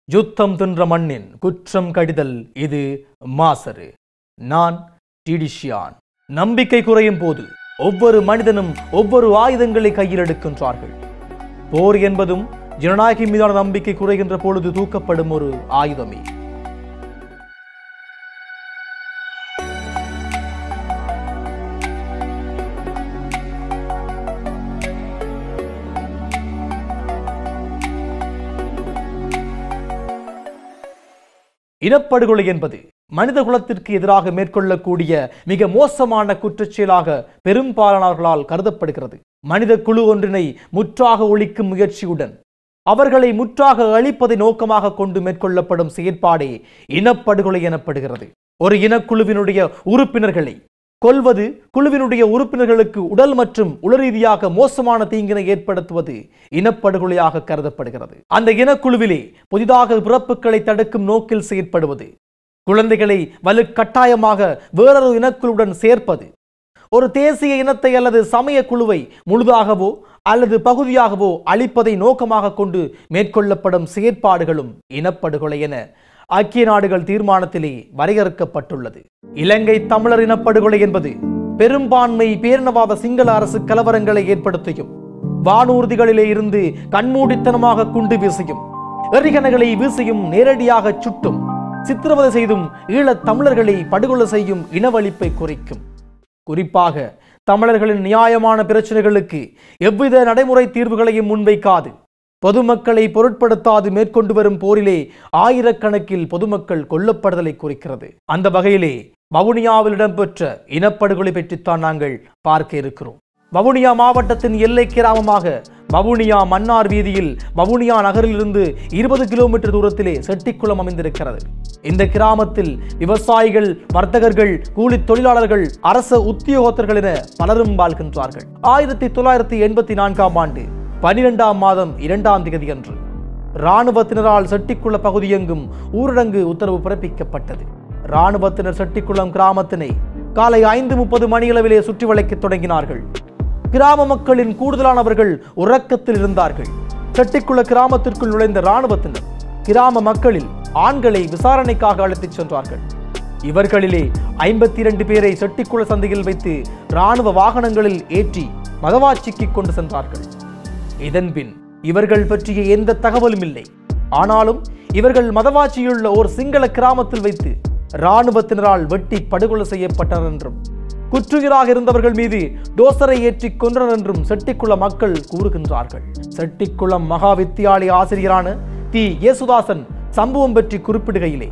யுத்தம் தின்ற மண்ணின் குற்றம் கடிதல் இது மாசரு நான் டிடிஷியான் நம்பிக்கை குறையும் போது ஒவ்வொரு மனிதனும் ஒவ்வொரு ஆயுதங்களை கையில் எடுக்கின்றார்கள் போர் என்பதும் ஜனநாயகம் மீதான நம்பிக்கை குறைகின்ற பொழுது தூக்கப்படும் ஒரு ஆயுதமே இனப்படுகொலை என்பது மனித குலத்திற்கு எதிராக மேற்கொள்ளக்கூடிய மிக மோசமான குற்றச்செயலாக பெரும்பாலானவர்களால் கருதப்படுகிறது மனித குழு ஒன்றினை முற்றாக ஒழிக்கும் முயற்சியுடன் அவர்களை முற்றாக அழிப்பதை நோக்கமாக கொண்டு மேற்கொள்ளப்படும் செயற்பாடே இனப்படுகொலை எனப்படுகிறது ஒரு இனக்குழுவினுடைய உறுப்பினர்களை கொல்வது குழுவினுடைய உறுப்பினர்களுக்கு உடல் மற்றும் உளரீதியாக மோசமான தீங்கினை ஏற்படுத்துவது இனப்படுகொலையாக கருதப்படுகிறது அந்த இனக்குழுவிலே புதிதாக பிறப்புகளை தடுக்கும் நோக்கில் செயற்படுவது குழந்தைகளை வலுக்கட்டாயமாக வேறொரு இனக்குழுவுடன் சேர்ப்பது ஒரு தேசிய இனத்தை அல்லது சமய குழுவை முழுதாகவோ அல்லது பகுதியாகவோ அழிப்பதை நோக்கமாக கொண்டு மேற்கொள்ளப்படும் செயற்பாடுகளும் இனப்படுகொலை என ஐக்கிய நாடுகள் தீர்மானத்திலே வரையறுக்கப்பட்டுள்ளது இலங்கை தமிழர் இனப்படுகொலை என்பது பெரும்பான்மை பேரினவாத சிங்கள அரசு கலவரங்களை ஏற்படுத்தியும் வானூர்திகளிலே இருந்து கண்மூடித்தனமாக குண்டு வீசியும் எறிகணைகளை வீசியும் நேரடியாக சுட்டும் சித்திரவதை செய்தும் ஈழத் தமிழர்களை படுகொலை செய்யும் இனவழிப்பை குறிக்கும் குறிப்பாக தமிழர்களின் நியாயமான பிரச்சனைகளுக்கு எவ்வித நடைமுறை தீர்வுகளையும் முன்வைக்காது பொதுமக்களை பொருட்படுத்தாது மேற்கொண்டு வரும் போரிலே ஆயிரக்கணக்கில் பொதுமக்கள் கொல்லப்படுதலை குறிக்கிறது அந்த வகையிலே வவுனியாவில் இடம்பெற்ற இனப்படுகொலை பற்றித்தான் நாங்கள் பார்க்க இருக்கிறோம் வவுனியா மாவட்டத்தின் எல்லை கிராமமாக வவுனியா மன்னார் வீதியில் வவுனியா நகரிலிருந்து இருபது கிலோமீட்டர் தூரத்திலே செட்டிக்குளம் அமைந்திருக்கிறது இந்த கிராமத்தில் விவசாயிகள் வர்த்தகர்கள் கூலி தொழிலாளர்கள் அரச உத்தியோகத்தர்கள் என பலரும் வாழ்கின்றார்கள் ஆயிரத்தி தொள்ளாயிரத்தி எண்பத்தி நான்காம் ஆண்டு பனிரெண்டாம் மாதம் இரண்டாம் தேதி அன்று இராணுவத்தினரால் செட்டிக்குள பகுதியெங்கும் ஊரடங்கு உத்தரவு பிறப்பிக்கப்பட்டது இராணுவத்தினர் செட்டிக்குளம் கிராமத்தினை காலை ஐந்து முப்பது மணியளவிலே சுற்றி வளைக்கத் தொடங்கினார்கள் கிராம மக்களின் கூடுதலானவர்கள் உறக்கத்தில் இருந்தார்கள் செட்டிக்குள கிராமத்திற்குள் நுழைந்த இராணுவத்தினர் கிராம மக்களில் ஆண்களை விசாரணைக்காக அழைத்துச் சென்றார்கள் இவர்களிலே ஐம்பத்தி இரண்டு பேரை செட்டிக்குள சந்தையில் வைத்து இராணுவ வாகனங்களில் ஏற்றி மதவாச்சிக்கு கொண்டு சென்றார்கள் இதன்பின் இவர்கள் பற்றிய எந்த தகவலும் இல்லை ஆனாலும் இவர்கள் மதவாச்சியுள்ள ஒரு சிங்கள கிராமத்தில் வைத்து இராணுவத்தினரால் வெட்டி படுகொலை செய்யப்பட்டனர் என்றும் குற்றுயிராக இருந்தவர்கள் மீது டோசரை ஏற்றி கொன்றனர் என்றும் செட்டிக்குள மக்கள் கூறுகின்றார்கள் செட்டிக்குளம் மகா வித்தியாலய ஆசிரியரான தி இயேசுதாசன் சம்பவம் பற்றி குறிப்பிடுகையிலே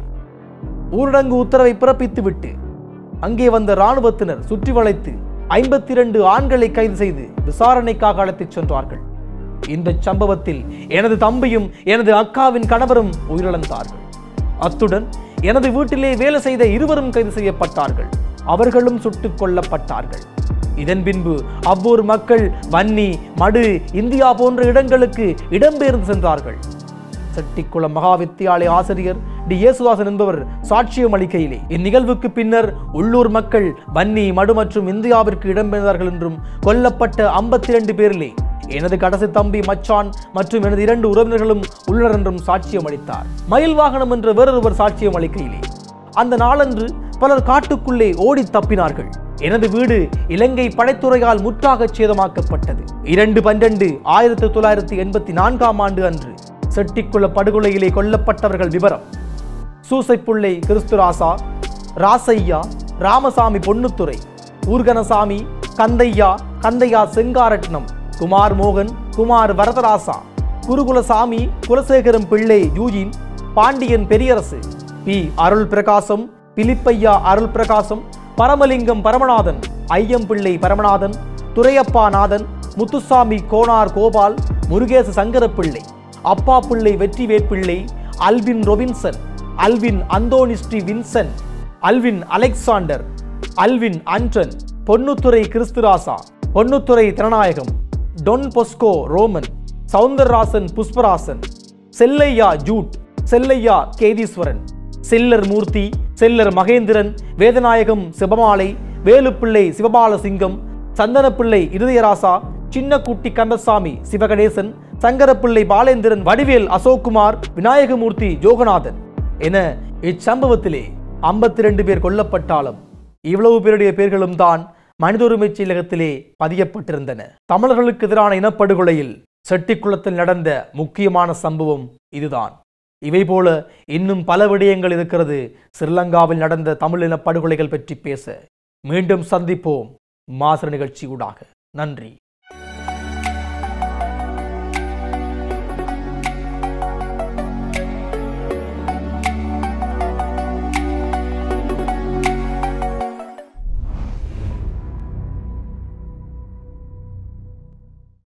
ஊரடங்கு உத்தரவை பிறப்பித்துவிட்டு அங்கே வந்த இராணுவத்தினர் சுற்றி வளைத்து ஐம்பத்தி இரண்டு ஆண்களை கைது செய்து விசாரணைக்காக அழைத்துச் சென்றார்கள் இந்த சம்பவத்தில் எனது தம்பியும் எனது அக்காவின் கணவரும் உயிரிழந்தார்கள் அத்துடன் எனது வீட்டிலே வேலை செய்த இருவரும் கைது செய்யப்பட்டார்கள் அவர்களும் சுட்டுக் கொல்லப்பட்டார்கள் இதன் பின்பு அவ்வூர் மக்கள் வன்னி மடு இந்தியா போன்ற இடங்களுக்கு இடம்பெயர்ந்து சென்றார்கள் செட்டிக்குளம் மகா வித்தியாலய ஆசிரியர் டி இயேசுதாசன் என்பவர் சாட்சியம் அளிக்கையிலே இந்நிகழ்வுக்கு பின்னர் உள்ளூர் மக்கள் வன்னி மடு மற்றும் இந்தியாவிற்கு இடம்பெயர்ந்தார்கள் என்றும் கொல்லப்பட்ட ஐம்பத்தி இரண்டு பேரிலே எனது கடைசி தம்பி மச்சான் மற்றும் எனது இரண்டு உறவினர்களும் உள்ளனர் என்றும் சாட்சியம் அளித்தார் மயில் வாகனம் என்ற வேறொருவர் சாட்சியம் அளிக்கையிலே அந்த நாளன்று பலர் காட்டுக்குள்ளே ஓடி தப்பினார்கள் எனது வீடு இலங்கை படைத்துறையால் முற்றாக சேதமாக்கப்பட்டது இரண்டு பன்னெண்டு ஆயிரத்தி தொள்ளாயிரத்தி எண்பத்தி நான்காம் ஆண்டு அன்று செட்டிக்குள படுகொலையிலே கொல்லப்பட்டவர்கள் விவரம் சூசைப்புள்ளை கிறிஸ்துராசா ராசையா ராமசாமி பொன்னுத்துறை ஊர்கனசாமி கந்தையா கந்தையா செங்காரட்னம் குமார் மோகன் குமார் வரதராசா குருகுலசாமி குலசேகரம் பிள்ளை யூஜின் பாண்டியன் பெரியரசு பி அருள் பிரகாசம் பிலிப்பையா அருள் பிரகாசம் பரமலிங்கம் பரமநாதன் ஐயம்பிள்ளை பரமநாதன் துரையப்பா நாதன் Muthusamy Konar Gopal முருகேச Sankarapillai Appa Pillai Vetri Vetpillai Alvin Robinson Alvin Anthonisty Winson Alvin Alexander Alvin Anton Ponnuthurai Christhurasa Ponnuthurai Thiranayagam Don Bosco Roman Soundararasan Pushparasan Sellaiah Jude Sellaiah Ketheeswaran Sellar Moorthy Sellar Mahendran Vethanayagam Sivamalai Velupillai Sivabalasingam Santhanapillai Iruthayarasa Sinnakutty Kandasamy Sivaganesan Sankarapillai Balendran Vadivel Asokkumar Vinayagamoorthy Jokanathan என இச்சம்பவத்திலே ஐம்பத்தி ரெண்டு பேர் கொல்லப்பட்டாலும் இவ்வளவு பேருடைய பேர்களும் தான் மனித உரிமை செயலகத்திலே பதியப்பட்டிருந்தன தமிழர்களுக்கு எதிரான இனப்படுகொலையில் செட்டிக்குளத்தில் நடந்த முக்கியமான சம்பவம் இதுதான் இவை போல இன்னும் பல விடயங்கள் இருக்கிறது ஸ்ரீலங்காவில் நடந்த தமிழ் இன படுகொலைகள் பற்றி பேச மீண்டும் சந்திப்போம் மாசர நிகழ்ச்சி ஊடாக நன்றி